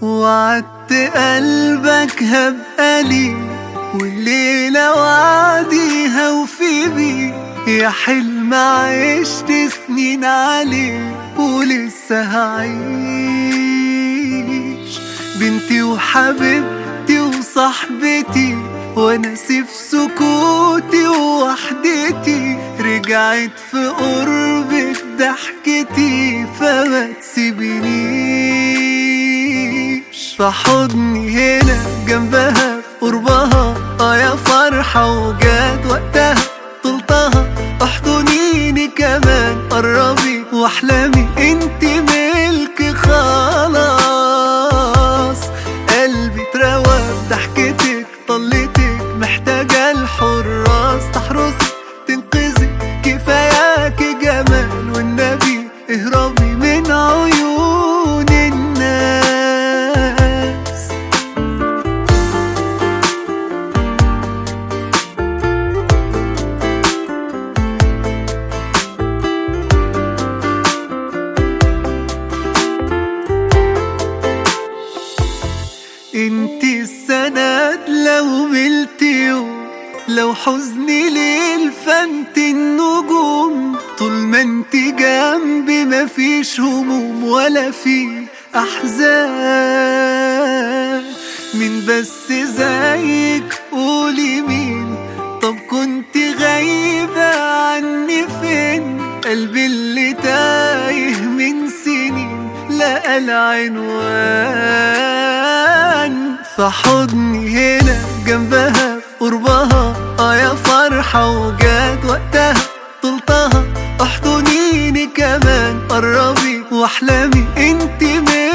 وعدت قلبك هبقى لي والليلة وعديها وفي بي يا حلم عشت سنين عليه ولسه هعيش بنتي وحبيبتي وصاحبتي وانا في سكوتي ووحدتي رجعت في قربك ضحكتي فما تسيبنيش في حضني هنا جنبها في قربها اه يا فرحة وجات وقتها طلتها احضنيني كمان قربي واحلامي انت ملك خلاص قلبي اتروى بضحكتك طلتك محتاجة الحراس تحرسي تنقذي كفاياكي جمال والنبي اهربي من عيون الناس انت السند لو ملت يوم لو حزني ليل فانت النجوم طول ما انت جنبي مفيش هموم ولا في احزان مين بس زيك قولي مين طب كنت غايبة عني فين قلبي اللي تايه من سنين لقى العنوان في حضني هنا جنبها في قربها اه يا فرحة وجات وقتها طلتها احضنيني كمان قربي واحلامي انت من